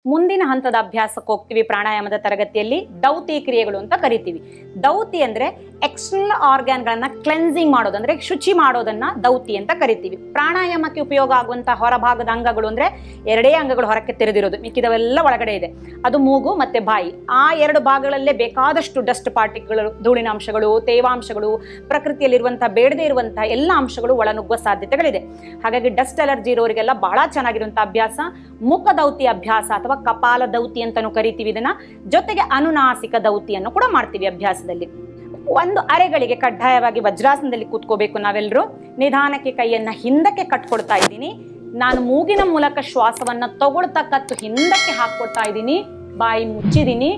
ಮುಂದಿನ ಹಂತದ ಅಭ್ಯಾಸಕ್ಕೆ ಹೋಗ್ತೀವಿ ಪ್ರಾಣಾಯಾಮದ ತರಗತಿಯಲ್ಲಿ ದೌತಿ ಕ್ರಿಯೆಗಳು ಅಂತ ಕರಿತೀವಿ ದೌತಿ ಅಂದ್ರೆ ಎಕ್ಸ್ಟರ್ನಲ್ ಆರ್ಗ್ಯಾನ್ಗಳನ್ನ ಕ್ಲೆನ್ಸಿಂಗ್ ಮಾಡೋದು ಅಂದ್ರೆ ಶುಚಿ ಮಾಡೋದನ್ನ ದೌತಿ ಅಂತ ಕರಿತೀವಿ ಪ್ರಾಣಾಯಾಮಕ್ಕೆ ಉಪಯೋಗ ಆಗುವಂತಹ ಹೊರಭಾಗದ ಅಂಗಗಳು ಅಂದ್ರೆ ಎರಡೇ ಅಂಗಗಳು ಹೊರಕ್ಕೆ ತೆರೆದಿರೋದು ಮಿಕ್ಕಿದವೆಲ್ಲ ಒಳಗಡೆ ಇದೆ ಅದು ಮೂಗು ಮತ್ತೆ ಬಾಯಿ ಆ ಎರಡು ಭಾಗಗಳಲ್ಲೇ ಬೇಕಾದಷ್ಟು ಡಸ್ಟ್ ಪಾರ್ಟಿಕಲ್ಗಳು ಧೂಳಿನಾಂಶಗಳು ತೇವಾಂಶಗಳು ಪ್ರಕೃತಿಯಲ್ಲಿರುವಂತಹ ಬೇಡದೇ ಇರುವಂತಹ ಎಲ್ಲ ಅಂಶಗಳು ಒಳನುಗ್ಗುವ ಸಾಧ್ಯತೆಗಳಿದೆ ಹಾಗಾಗಿ ಡಸ್ಟ್ ಅಲರ್ಜಿ ಇರೋರಿಗೆಲ್ಲ ಬಹಳ ಚೆನ್ನಾಗಿರುವಂತಹ ಅಭ್ಯಾಸ ಮುಖ ದೌತಿ ಅಭ್ಯಾಸ ಅಥವಾ ಕಪಾಲ ದೌತಿ ಅಂತಾನು ಕರಿತೀವಿ ಇದನ್ನ ಜೊತೆಗೆ ಅನುನಾಸಿಕ ದೌತಿಯನ್ನು ಕೂಡ ಮಾಡ್ತೀವಿ ಅಭ್ಯಾಸದಲ್ಲಿ ಒಂದು ಅರೆಗಳಿಗೆ ಕಡ್ಡಾಯವಾಗಿ ವಜ್ರಾಸನದಲ್ಲಿ ಕೂತ್ಕೋಬೇಕು ನಾವೆಲ್ಲರೂ ನಿಧಾನಕ್ಕೆ ಕೈಯನ್ನ ಹಿಂದಕ್ಕೆ ಕಟ್ಕೊಳ್ತಾ ಇದ್ದೀನಿ ನಾನು ಮೂಗಿನ ಮೂಲಕ ಶ್ವಾಸವನ್ನ ತಗೊಳ್ತಾ ಕತ್ತು ಹಿಂದಕ್ಕೆ ಹಾಕೊಳ್ತಾ ಇದ್ದೀನಿ ಬಾಯಿ ಮುಚ್ಚಿದ್ದೀನಿ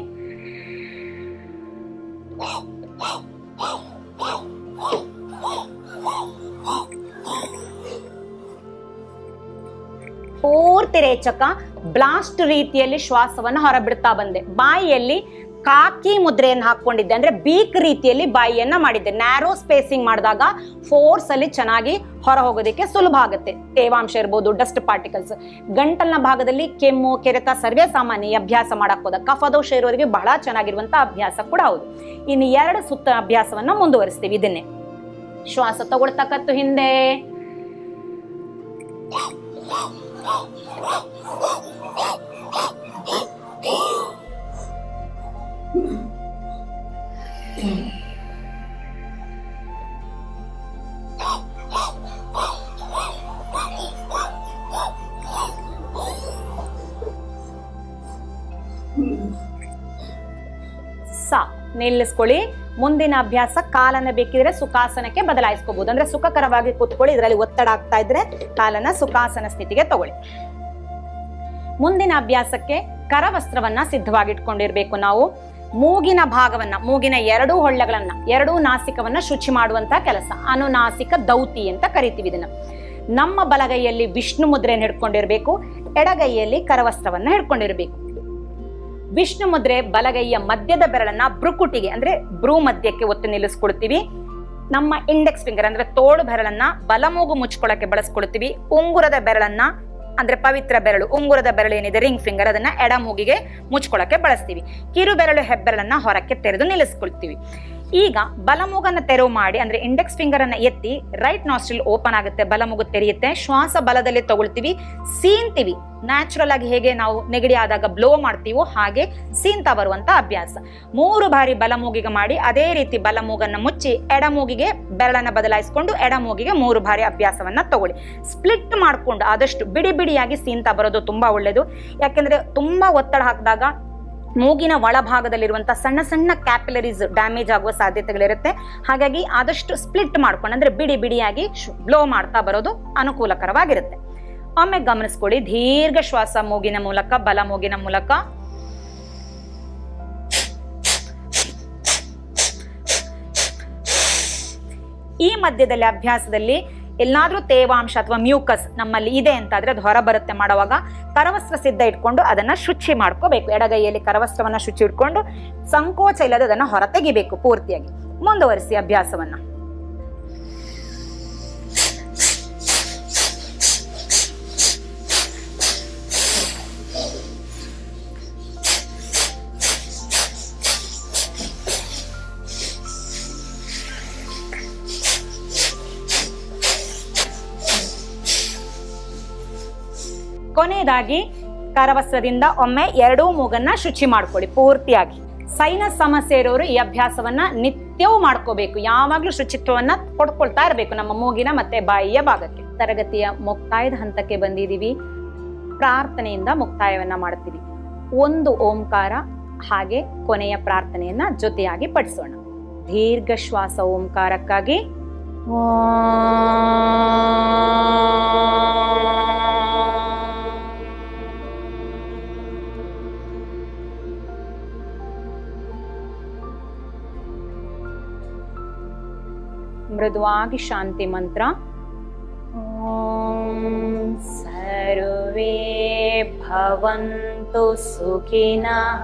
ಪೂರ್ತಿ ರೇಚಕ ಬ್ಲಾಸ್ಟ್ ರೀತಿಯಲ್ಲಿ ಶ್ವಾಸವನ್ನು ಹೊರಬಿಡ್ತಾ ಬಂದೆ ಬಾಯಿಯಲ್ಲಿ ಕಾಕಿ ಮುದ್ರೆಯನ್ನು ಹಾಕೊಂಡಿದ್ದೆ ಅಂದ್ರೆ ಬೀಕ್ ರೀತಿಯಲ್ಲಿ ಬಾಯಿಯನ್ನ ಮಾಡಿದ್ದೆ ನ್ಯಾರೋ ಸ್ಪೇಸಿಂಗ್ ಮಾಡಿದಾಗ ಫೋರ್ಸ್ ಅಲ್ಲಿ ಚೆನ್ನಾಗಿ ಹೊರ ಹೋಗೋದಕ್ಕೆ ಸುಲಭ ಆಗುತ್ತೆ ತೇವಾಂಶ ಇರ್ಬೋದು ಡಸ್ಟ್ ಪಾರ್ಟಿಕಲ್ಸ್ ಗಂಟಲಿನ ಭಾಗದಲ್ಲಿ ಕೆಮ್ಮು ಕೆರೆತ ಸರ್ವೇ ಸಾಮಾನ್ಯ ಈ ಅಭ್ಯಾಸ ಮಾಡಕ್ ಹೋದ ಕಫದೋಷ ಇರೋರಿಗೆ ಬಹಳ ಚೆನ್ನಾಗಿರುವಂತ ಅಭ್ಯಾಸ ಕೂಡ ಹೌದು ಇನ್ನು ಎರಡು ಸುತ್ತ ಅಭ್ಯಾಸವನ್ನ ಮುಂದುವರಿಸ್ತೀವಿ ಇದನ್ನೇ ಶ್ವಾಸ ತಗೊಳ್ತಕ್ಕದ್ದು ಹಿಂದೆ ಸಾ ನಿಲ್ಲಿಸ್ಕೊಳ್ಳಿ ಮುಂದಿನ ಅಭ್ಯಾಸ ಕಾಲನ್ನ ಬೇಕಿದ್ರೆ ಸುಖಾಸನಕ್ಕೆ ಬದಲಾಯಿಸ್ಕೋಬಹುದು ಅಂದ್ರೆ ಸುಖಕರವಾಗಿ ಕೂತ್ಕೊಳ್ಳಿ ಇದರಲ್ಲಿ ಒತ್ತಡ ಆಗ್ತಾ ಇದ್ರೆ ಕಾಲನ್ನ ಸುಖಾಸನ ಸ್ಥಿತಿಗೆ ತಗೊಳ್ಳಿ ಮುಂದಿನ ಅಭ್ಯಾಸಕ್ಕೆ ಕರವಸ್ತ್ರವನ್ನ ಸಿದ್ಧವಾಗಿಟ್ಕೊಂಡಿರ್ಬೇಕು ನಾವು ಮೂಗಿನ ಭಾಗವನ್ನ ಮೂಗಿನ ಎರಡೂ ಹೊಳ್ಳೆಗಳನ್ನ ಎರಡೂ ನಾಸಿಕವನ್ನ ಶುಚಿ ಮಾಡುವಂತ ಕೆಲಸ ಅನುನಾಸಿಕ ದೌತಿ ಅಂತ ಕರಿತೀವಿ ಇದನ್ನ ನಮ್ಮ ಬಲಗೈಯಲ್ಲಿ ವಿಷ್ಣು ಮುದ್ರೆಯನ್ನು ಹಿಡ್ಕೊಂಡಿರ್ಬೇಕು ಎಡಗೈಯಲ್ಲಿ ಕರವಸ್ತ್ರವನ್ನ ಹಿಡ್ಕೊಂಡಿರ್ಬೇಕು ವಿಷ್ಣು ಮುದ್ರೆ ಬಲಗೈಯ ಮಧ್ಯದ ಬೆರಳನ್ನ ಬ್ರುಕುಟಿಗೆ ಅಂದ್ರೆ ಬ್ರೂ ಮಧ್ಯಕ್ಕೆ ಒತ್ತು ನಿಲ್ಲಿಸ್ಕೊಳ್ತೀವಿ ನಮ್ಮ ಇಂಡೆಕ್ಸ್ ಫಿಂಗರ್ ಅಂದ್ರೆ ತೋಳು ಬೆರಳನ್ನ ಬಲಮೂಗು ಮುಚ್ಕೊಳ್ಳಕ್ಕೆ ಬಳಸ್ಕೊಳ್ತೀವಿ ಉಂಗುರದ ಬೆರಳನ್ನ ಅಂದ್ರೆ ಪವಿತ್ರ ಬೆರಳು ಉಂಗುರದ ಬೆರಳು ಏನಿದೆ ರಿಂಗ್ ಫಿಂಗರ್ ಅದನ್ನ ಎಡ ಮೂಗಿಗೆ ಮುಚ್ಕೊಳ್ಳಕ್ಕೆ ಬಳಸ್ತೀವಿ ಕಿರು ಬೆರಳು ಹೆಬ್ಬೆರಳನ್ನ ಹೊರಕ್ಕೆ ತೆರೆದು ನಿಲ್ಲಿಸ್ಕೊಳ್ತೀವಿ ಈಗ ಬಲಮೂಗನ್ನ ತೆರವು ಮಾಡಿ ಅಂದ್ರೆ ಇಂಡೆಕ್ಸ್ ಫಿಂಗರ್ ಅನ್ನ ಎತ್ತಿ ರೈಟ್ ನಾಸ್ಟ್ರಿಲ್ ಓಪನ್ ಆಗುತ್ತೆ ಬಲಮೂಗು ತೆರೆಯುತ್ತೆ ಶ್ವಾಸ ಬಲದಲ್ಲಿ ತಗೊಳ್ತೀವಿ ಸೀನ್ತೀವಿ ನ್ಯಾಚುರಲ್ ಆಗಿ ಹೇಗೆ ನಾವು ನೆಗಡಿ ಆದಾಗ ಬ್ಲೋ ಮಾಡ್ತೀವೋ ಹಾಗೆ ಸೀನ್ತಾ ಬರುವಂತ ಅಭ್ಯಾಸ ಮೂರು ಬಾರಿ ಬಲಮೂಗಿಗೆ ಮಾಡಿ ಅದೇ ರೀತಿ ಬಲಮೂಗನ್ನ ಮುಚ್ಚಿ ಎಡಮೂಗಿಗೆ ಬೆರಳನ್ನ ಬದಲಾಯಿಸಿಕೊಂಡು ಎಡಮೂಗಿಗೆ ಮೂರು ಬಾರಿ ಅಭ್ಯಾಸವನ್ನ ತಗೊಳ್ಳಿ ಸ್ಪ್ಲಿಟ್ ಮಾಡ್ಕೊಂಡು ಆದಷ್ಟು ಬಿಡಿ ಬಿಡಿಯಾಗಿ ಸೀನ್ತಾ ಬರೋದು ತುಂಬಾ ಒಳ್ಳೇದು ಯಾಕೆಂದ್ರೆ ತುಂಬಾ ಒತ್ತಡ ಹಾಕಿದಾಗ ಮೂಗಿನ ಒಳಭಾಗದಲ್ಲಿರುವಂತಹ ಸಣ್ಣ ಸಣ್ಣ ಕ್ಯಾಪಿಲರೀಸ್ ಡ್ಯಾಮೇಜ್ ಆಗುವ ಸಾಧ್ಯತೆಗಳಿರುತ್ತೆ ಹಾಗಾಗಿ ಆದಷ್ಟು ಸ್ಪ್ಲಿಟ್ ಮಾಡ್ಕೊಂಡು ಅಂದ್ರೆ ಬಿಡಿ ಬಿಡಿಯಾಗಿ ಬ್ಲೋ ಮಾಡ್ತಾ ಬರೋದು ಅನುಕೂಲಕರವಾಗಿರುತ್ತೆ ಒಮ್ಮೆ ಗಮನಿಸ್ಕೊಳ್ಳಿ ದೀರ್ಘ ಶ್ವಾಸ ಮೂಗಿನ ಮೂಲಕ ಬಲ ಮೂಗಿನ ಮೂಲಕ ಈ ಮಧ್ಯದಲ್ಲಿ ಅಭ್ಯಾಸದಲ್ಲಿ ಎಲ್ಲಾದ್ರೂ ತೇವಾಂಶ ಅಥವಾ ಮ್ಯೂಕಸ್ ನಮ್ಮಲ್ಲಿ ಇದೆ ಅಂತಾದ್ರೆ ಅದು ಹೊರ ಬರುತ್ತೆ ಮಾಡುವಾಗ ಕರವಸ್ತ್ರ ಸಿದ್ಧ ಇಟ್ಕೊಂಡು ಅದನ್ನ ಶುಚಿ ಮಾಡ್ಕೋಬೇಕು ಎಡಗೈಯಲ್ಲಿ ಕರವಸ್ತ್ರವನ್ನ ಶುಚಿ ಇಟ್ಕೊಂಡು ಸಂಕೋಚ ಇಲ್ಲದೆ ಅದನ್ನ ಹೊರ ತೆಗಿಬೇಕು ಪೂರ್ತಿಯಾಗಿ ಮುಂದುವರಿಸಿ ಅಭ್ಯಾಸವನ್ನ ಕೊನೆಯದಾಗಿ ಕರವಸ್ತ್ರದಿಂದ ಒಮ್ಮೆ ಎರಡೂ ಮೂಗನ್ನ ಶುಚಿ ಮಾಡ್ಕೊಳ್ಳಿ ಪೂರ್ತಿಯಾಗಿ ಸೈನಸ್ ಸಮಸ್ಯೆ ಇರೋರು ಈ ಅಭ್ಯಾಸವನ್ನ ನಿತ್ಯವೂ ಮಾಡ್ಕೋಬೇಕು ಯಾವಾಗ್ಲೂ ಶುಚಿತ್ವವನ್ನ ಕೊಡ್ಕೊಳ್ತಾ ಇರಬೇಕು ನಮ್ಮ ಮೂಗಿನ ಮತ್ತೆ ಬಾಯಿಯ ಭಾಗಕ್ಕೆ ತರಗತಿಯ ಮುಕ್ತಾಯದ ಹಂತಕ್ಕೆ ಬಂದಿದೀವಿ ಪ್ರಾರ್ಥನೆಯಿಂದ ಮುಕ್ತಾಯವನ್ನ ಮಾಡ್ತೀವಿ ಒಂದು ಓಂಕಾರ ಹಾಗೆ ಕೊನೆಯ ಪ್ರಾರ್ಥನೆಯನ್ನ ಜೊತೆಯಾಗಿ ಪಡಿಸೋಣ ದೀರ್ಘ ಶ್ವಾಸ ಓಂಕಾರಕ್ಕಾಗಿ ಮೃದುವಾಗಿ ಶಾಂತಿ ಮಂತ್ರ ಓಂ ಸರ್ವೇ ಭವಂತು ಸುಖಿನಃ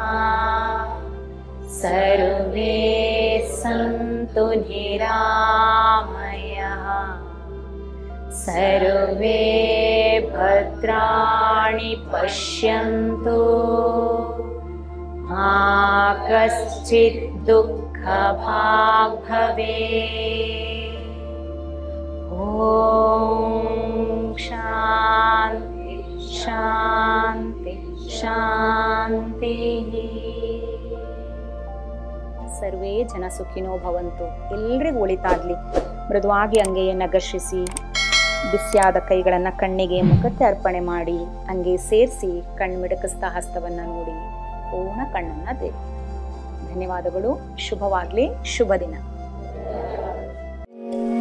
ಸರ್ವೇ ಸಂತು ನಿರಾಮಯಃ ಸರ್ವೇ ಭದ್ರಾಣಿ ಪಶ್ಯಂತು कश्चित् दुःखभाग् भवे ॐ शान्ति शान्ति ಶಾಂತಿಃ ಸರ್ವೇ ಜನ ಸುಖಿನೋ ಭವಂತು ಎಲ್ರಿಗೂ ಒಳಿತಾಗ್ಲಿ ಮೃದುವಾಗಿ ಅಂಗೆಯನ್ನು ಘರ್ಷಿಸಿ ಬಿಸಿಯಾದ ಕೈಗಳನ್ನು ಕಣ್ಣಿಗೆ ಮುಖಕ್ಕೆ ಅರ್ಪಣೆ ಮಾಡಿ ಅಂಗೆ ಸೇರಿಸಿ ಕಣ್ಣು ಮಿಡಕಿಸ್ತಾ ಹಸ್ತವನ್ನ ನೋಡಿ ಪೂರ್ಣ ಕಣ್ಣನ್ನ ದೇವಿ ಧನ್ಯವಾದಗಳು ಶುಭವಾಗ್ಲಿ ಶುಭ ದಿನ